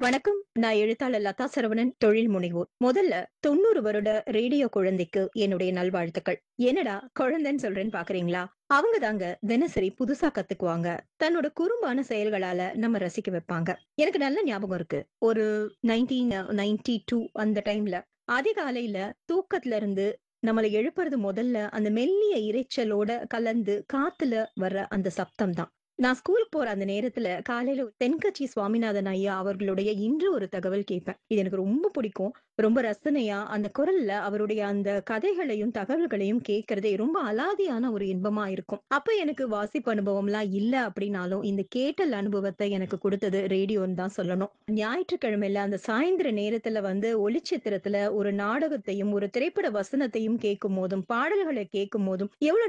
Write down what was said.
வணக்கம் நான் எழுத்தாளர் லதா சரவணன் தொழில் முனைவோர் முதல்ல தொண்ணூறு வருட ரேடியோ குழந்தைக்கு என்னுடைய நல்வாழ்த்துக்கள் என்னடா குழந்தைன்னு சொல்றேன்னு பாக்குறீங்களா அவங்க தாங்க தினசரி புதுசா கத்துக்குவாங்க தன்னோட குறும்பான செயல்களால நம்ம ரசிக்க வைப்பாங்க எனக்கு நல்ல ஞாபகம் இருக்கு ஒரு நைன்டீன் நைன்டி டூ அந்த டைம்ல அதிகாலையில தூக்கத்துல இருந்து நம்மளை எழுப்புறது முதல்ல அந்த மெல்லிய இரைச்சலோட கலந்து காத்துல வர்ற அந்த சப்தம் தான் நான் ஸ்கூல் போற அந்த நேரத்துல காலையில தென்கட்சி சுவாமிநாதன் ஐயா அவர்களுடைய இன்று ஒரு தகவல் கேட்பேன் இது எனக்கு ரொம்ப பிடிக்கும் ரொம்ப ரசனையா அந்த குரல்ல அவருடைய அந்த கதைகளையும் தகவல்களையும் கேட்கறதே ரொம்ப அலாதியான ஒரு இன்பமா இருக்கும் அப்ப எனக்கு வாசிப்பு அனுபவம்லாம் இல்ல அப்படின்னாலும் இந்த கேட்டல் அனுபவத்தை எனக்கு கொடுத்தது ரேடியோன்னு தான் சொல்லணும் ஞாயிற்றுக்கிழமையில அந்த சாயந்தர நேரத்துல வந்து ஒளிச்சித்திரத்துல ஒரு நாடகத்தையும் ஒரு திரைப்பட வசனத்தையும் கேட்கும் போதும் பாடல்களை கேட்கும் போதும் எவ்வளவு